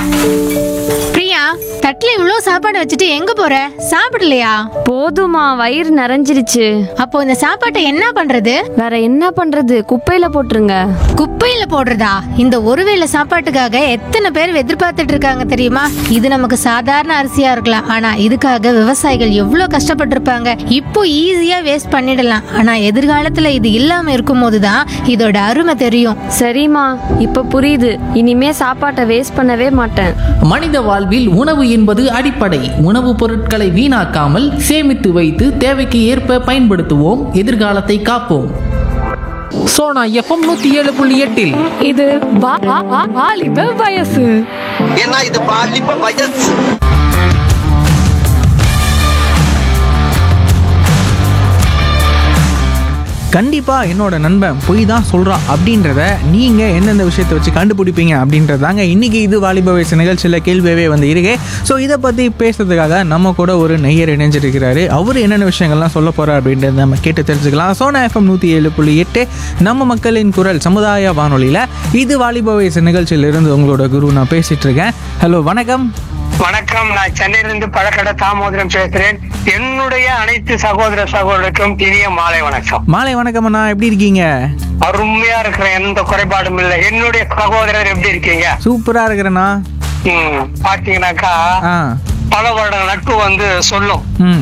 பிரியா தட்டுல இவ்ளோ சாப்பாடு வச்சுட்டு எங்க போற சாப்பிடலையா போதுமா வயிறு நிறைஞ்சிருச்சு அப்போ இந்த சாப்பாட்டை என்ன பண்றது வேற என்ன பண்றது குப்பையில போட்டுருங்க குப்பையில போடுறதா இந்த ஒருவேளை சாப்பாட்டுக்காக எத்தனை பேர் எதிர்பார்த்துட்டு இருக்காங்க தெரியுமா இது நமக்கு சாதாரண அரிசியா இருக்கலாம் ஆனா இதுக்காக விவசாயிகள் எவ்வளவு கஷ்டப்பட்டிருப்பாங்க இப்போ ஈஸியா வேஸ்ட் பண்ணிடலாம் ஆனா எதிர்காலத்துல இது இல்லாம இருக்கும்போது தான் இதோட அருமை தெரியும் சரிம்மா இப்ப புரியுது இனிமே சாப்பாட்டை வேஸ்ட் பண்ணவே மாட்டேன் மனித வாழ்வில் உணவு என்பது அடிப்படை உணவுப் பொருட்களை வீணாக்காமல் சேமித்து வைத்து தேவைக்கு ஏற்ப பயன்படுத்துவோம் எதிர்காலத்தை காப்போம் சோனா எஃப்எம் நூத்தி ஏழு புள்ளி எட்டில் இது வா- வா- வா- வாலிப வயசு ஏன்னா இது பாலிப்ப வயசு கண்டிப்பா என்னோட நண்பன் பொய் தான் சொல்றான் அப்படின்றத நீங்க எந்தெந்த விஷயத்தை வச்சு கண்டுபிடிப்பீங்க அப்படின்றதாங்க இன்னைக்கு இது வாலிப வயசு நிகழ்ச்சியில் கேள்வியவே வந்து இருக்கு ஸோ இதை பத்தி பேசுறதுக்காக நம்ம கூட ஒரு நெய்யர் இணைஞ்சிருக்கிறாரு அவர் என்னென்ன விஷயங்கள்லாம் சொல்ல போறார் அப்படின்றத நம்ம கேட்டு தெரிஞ்சுக்கலாம் சோனா எஃப்எம் நூற்றி ஏழு புள்ளி எட்டு நம்ம மக்களின் குரல் சமுதாய வானொலியில் இது வாலிப வயசு நிகழ்ச்சியிலிருந்து உங்களோட குரு நான் பேசிட்டு இருக்கேன் ஹலோ வணக்கம் வணக்கம் நான் சென்னையிலிருந்து பழக்கடை தாமோதரம் பேசுறேன் என்னுடைய அனைத்து சகோதர சகோதரருக்கும் இனிய மாலை வணக்கம் மாலை வணக்கம் அண்ணா எப்படி இருக்கீங்க அருமையா இருக்கிற எந்த குறைபாடும் இல்லை என்னுடைய சகோதரர் எப்படி இருக்கீங்க சூப்பரா இருக்கிறேண்ணா ம், பாத்தீங்கன்னாக்கா ஆ பல வருட நட்பு வந்து சொல்லும் ம்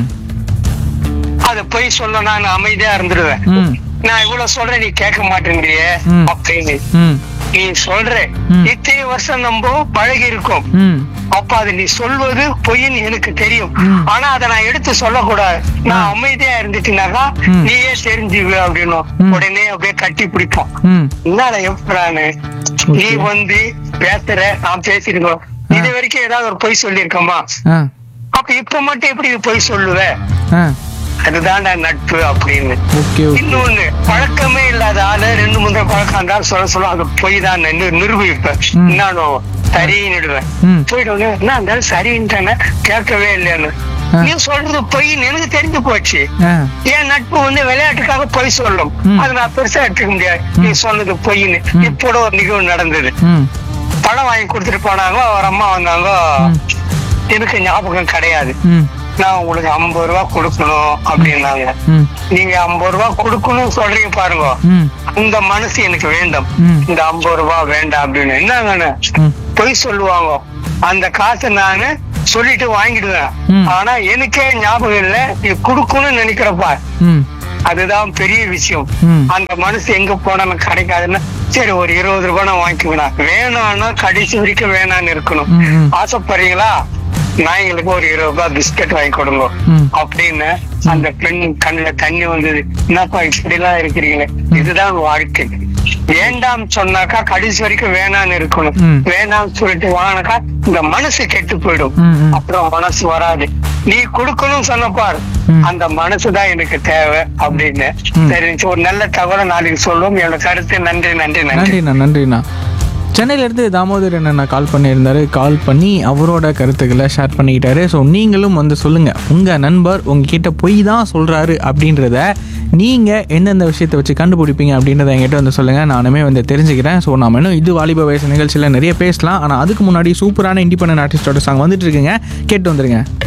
அது பொய் சொல்ல நான் அமைதியா இருந்துடுவேன் ம் நான் இவ்வளவு சொல்றேன் நீ கேட்க மாட்டேங்கிறியே ம். அப்படின்னு ம் நீ சொல்ற ம். இத்தனை வருஷம் நம்ம பழகி இருக்கோம் ம் அப்ப அது நீ சொல்வது பொய்ன்னு எனக்கு தெரியும் ம். ஆனா அதை நான் எடுத்து சொல்லக்கூடாது நான் ஆ. அமைதியா இருந்துட்டீங்கன்னாக்கா ம். நீயே தெரிஞ்சுவ அப்படின்னும் ம். உடனே அப்படியே கட்டி பிடிப்போம் ம் என்னடா எப்படான்னு நீ வந்து பேசுற நான் பேசிருக்கோம் ஆ. இது வரைக்கும் ஏதாவது ஒரு பொய் சொல்லியிருக்கோமா ஆ அப்ப இப்ப மட்டும் எப்படி நீ பொய் சொல்லுவ ஆ அதுதான்டா நட்பு அப்படின்னு ஓகே ஓகே இன்னொன்னு பழக்கமே இல்லாத ஆளு ரெண்டு மூணு தடவை பழக்கம் இருந்தாலும் சொல்ல சொல்ல அது பொய் தான் நிரூபிப்பேன் ம். நானும் சரின்னுடுவேன் ம். போயிட்டு என்ன இருந்தாலும் சரின்ட்டானே கேட்கவே இல்லைன்னு ஆ. நீ சொல்றது பொய்ன்னு எனக்கு தெரிஞ்சு போச்சு ஆ என் நட்பு வந்து விளையாட்டுக்காக பொய் சொல்லும் ம். அது நான் பெருசா எடுத்துக்க முடியாது நீ சொன்னது பொய்ன்னு ம். இப்போட ஒரு நிகழ்வு நடந்தது ம் பழம் வாங்கி கொடுத்துட்டு போனாங்க ஒரு அம்மா வந்தாங்க ம். எனக்கு ஞாபகம் கிடையாது ம் நான் உங்களுக்கு ஐம்பது ரூபா கொடுக்கணும் அப்படின்னாங்க ம் நீங்க ஐம்பது ரூபா கொடுக்கணும் சொல்றீங்க பாருங்க ம் அந்த மனசு எனக்கு வேண்டும் ம். இந்த ஐம்பது ரூபாய் வேண்டாம் அப்படின்னு என்னங்கன்னு ம். பொய் சொல்லுவாங்க அந்த காசை நானு சொல்லிட்டு வாங்கிடுவேன் ம். ஆனா எனக்கே ஞாபகம் இல்ல நீ கொடுக்கணும்னு நினைக்கிறப்பா ம் அதுதான் பெரிய விஷயம் ம். அந்த மனசு எங்க போனாலும் கிடைக்காதுன்னா சரி ஒரு இருபது ரூபாய் நான் வாங்கிக்குவேன் வேணாம்னா கடைசி வரைக்கும் வேணாம்னு இருக்கணும் ம், ம். ஆசைப்படுறீங்களா நாய்களுக்கு ஒரு இருபது ரூபாய் பிஸ்கட் வாங்கி கொடுங்க ம். அப்படின்னு அந்த பெண் கண்ணுல தண்ணி வந்தது என்னப்பா இப்படி எல்லாம் இருக்கிறீங்களே இதுதான் வாழ்க்கை வேண்டாம் சொன்னாக்கா கடைசி வரைக்கும் வேணாம்னு இருக்கணும் ம். வேணாம் சொல்லிட்டு வாங்கினாக்கா இந்த மனசு கெட்டு போயிடும் ம், ம். அப்புறம் மனசு வராது நீ கொடுக்கணும் சொன்னப்பார் ம். அந்த மனசுதான் எனக்கு தேவை அப்படின்னு ம். சரி ஒரு நல்ல தகவலை நாளைக்கு சொல்லுவோம் என்னோட கருத்து நன்றி நன்றி நன்றி நன்றிண்ணா நன்றிண்ணா சென்னையிலேருந்து தாமோதர் அண்ணா கால் பண்ணியிருந்தாரு கால் பண்ணி அவரோட கருத்துக்களை ஷேர் பண்ணிக்கிட்டாரு ஸோ நீங்களும் வந்து சொல்லுங்கள் உங்கள் நண்பர் உங்ககிட்ட பொய் தான் சொல்கிறாரு அப்படின்றத நீங்கள் எந்தெந்த விஷயத்தை வச்சு கண்டுபிடிப்பீங்க அப்படின்றத என்கிட்ட வந்து சொல்லுங்கள் நானுமே வந்து தெரிஞ்சுக்கிறேன் ஸோ நாம இன்னும் இது வாலிப வயசு நிகழ்ச்சியில் நிறைய பேசலாம் ஆனால் அதுக்கு முன்னாடி சூப்பரான இண்டிபெண்டன்ட் ஆர்டிஸ்டோட சாங் வந்துட்டு இருக்குங்க கேட்டு வந்துருங்க